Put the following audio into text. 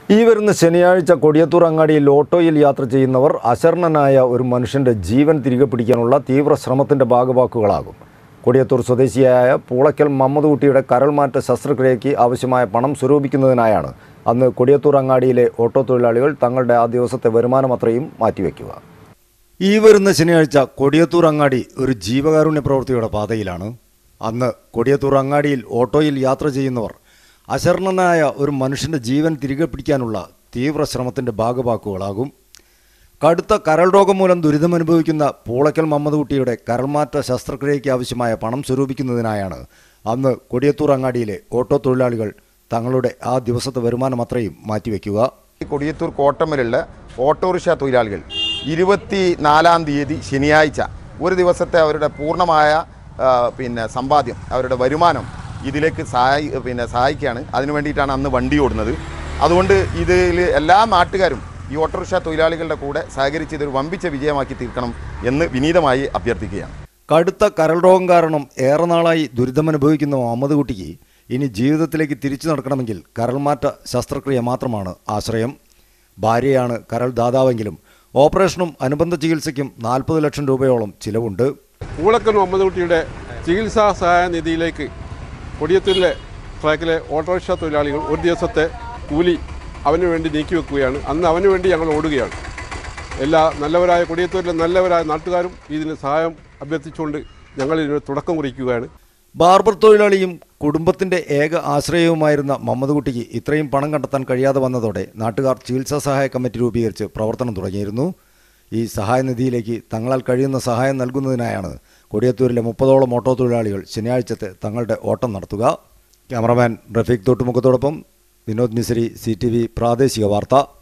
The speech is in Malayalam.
ഈ വരുന്ന ശനിയാഴ്ച കൊടിയത്തൂർ അങ്ങാടിയിൽ ഓട്ടോയിൽ യാത്ര ചെയ്യുന്നവർ അശരണനായ ഒരു മനുഷ്യന്റെ ജീവൻ തിരികെ പിടിക്കാനുള്ള തീവ്ര ശ്രമത്തിന്റെ ഭാഗവാക്കുകളാകും കൊടിയത്തൂർ സ്വദേശിയായ പൂളയ്ക്കൽ മമ്മദ് കുട്ടിയുടെ കരൾമാറ്റ ശസ്ത്രക്രിയയ്ക്ക് ആവശ്യമായ പണം സ്വരൂപിക്കുന്നതിനായാണ് അന്ന് കൊടിയത്തൂർ അങ്ങാടിയിലെ ഓട്ടോ തൊഴിലാളികൾ തങ്ങളുടെ ആ ദിവസത്തെ വരുമാനം അത്രയും മാറ്റിവെക്കുക ഈ വരുന്ന ശനിയാഴ്ച കൊടിയത്തൂർ അങ്ങാടി ഒരു ജീവകാരുണ്യ പ്രവൃത്തിയുടെ പാതയിലാണ് അന്ന് കൊടിയത്തൂർ അങ്ങാടിയിൽ ഓട്ടോയിൽ യാത്ര ചെയ്യുന്നവർ അശരണനായ ഒരു മനുഷ്യന്റെ ജീവൻ തിരികെ പിടിക്കാനുള്ള തീവ്ര ശ്രമത്തിന്റെ ഭാഗവാക്കുകളാകും കടുത്ത കരൾ രോഗം മൂലം ദുരിതമനുഭവിക്കുന്ന പൂളയ്ക്കൽ മമ്മദ് കുട്ടിയുടെ കരൾമാറ്റ ശസ്ത്രക്രിയയ്ക്ക് ആവശ്യമായ പണം സ്വരൂപിക്കുന്നതിനായാണ് അന്ന് കൊടിയത്തൂർ അങ്ങാടിയിലെ ഓട്ടോ തൊഴിലാളികൾ തങ്ങളുടെ ആ ദിവസത്തെ വരുമാനം അത്രയും മാറ്റിവെക്കുക കൊടിയത്തൂർ കോട്ടമ്മലുള്ള ഓട്ടോറിക്ഷ തൊഴിലാളികൾ ഇരുപത്തി നാലാം തീയതി ശനിയാഴ്ച ഒരു ദിവസത്തെ അവരുടെ പൂർണ്ണമായ ആ, പിന്നെ സമ്പാദ്യം അവരുടെ വരുമാനം ഇതിലേക്ക് സഹായി പിന്നെ സഹായിക്കുകയാണ് അതിനു വേണ്ടിയിട്ടാണ് അന്ന് വണ്ടി ഓടുന്നത് അതുകൊണ്ട് ഇതിൽ എല്ലാ നാട്ടുകാരും ഈ ഓട്ടോറിക്ഷ തൊഴിലാളികളുടെ കൂടെ സഹകരിച്ച് ഇതൊരു വമ്പിച്ച വിജയമാക്കി തീർക്കണം എന്ന് വിനീതമായി അഭ്യർത്ഥിക്കുകയാണ് കടുത്ത കരൾ രോഗം കാരണം ഏറെ നാളായി ദുരിതമനുഭവിക്കുന്ന മുഹമ്മദ് കുട്ടിക്ക് ഇനി ജീവിതത്തിലേക്ക് തിരിച്ചു നടക്കണമെങ്കിൽ കരൾമാറ്റ ശസ്ത്രക്രിയ മാത്രമാണ് ആശ്രയം ഭാര്യയാണ് കരൾ ദാതാവെങ്കിലും ഓപ്പറേഷനും അനുബന്ധ ചികിത്സയ്ക്കും നാൽപ്പത് ലക്ഷം രൂപയോളം ചിലവുണ്ട് പൂളക്കൻ മുഹമ്മദ് കുട്ടിയുടെ ചികിത്സാ സഹായ നിധിയിലേക്ക് കൊടിയത്തൂരിലെ ട്രാക്കിലെ ഓട്ടോറിക്ഷ തൊഴിലാളികൾ ഒരു ദിവസത്തെ കൂലി അവന് വേണ്ടി നീക്കി വെക്കുകയാണ് അന്ന് അവന് വേണ്ടി ഞങ്ങൾ ഓടുകയാണ് എല്ലാ നല്ലവരായ കൊടിയത്തൂരിലെ നല്ലവരായ നാട്ടുകാരും ഇതിന് സഹായം അഭ്യർത്ഥിച്ചുകൊണ്ട് ഞങ്ങൾ ഇതിന് തുടക്കം കുറിക്കുകയാണ് ബാർബർ തൊഴിലാളിയും കുടുംബത്തിന്റെ ഏക ആശ്രയവുമായിരുന്ന മുഹമ്മദ് കുട്ടിക്ക് ഇത്രയും പണം കണ്ടെത്താൻ കഴിയാതെ വന്നതോടെ നാട്ടുകാർ ചികിത്സാ സഹായ കമ്മിറ്റി രൂപീകരിച്ച് പ്രവർത്തനം തുടങ്ങിയിരുന്നു ഈ സഹായനിധിയിലേക്ക് തങ്ങളാൽ കഴിയുന്ന സഹായം നൽകുന്നതിനായാണ് കൊടിയത്തൂരിലെ മുപ്പതോളം ഓട്ടോ തൊഴിലാളികൾ ശനിയാഴ്ചത്തെ തങ്ങളുടെ ഓട്ടം നടത്തുക ക്യാമറമാൻ റഫീഖ് തോട്ടുമുഖത്തോടൊപ്പം വിനോദ് മിശ്രി സി പ്രാദേശിക വാർത്ത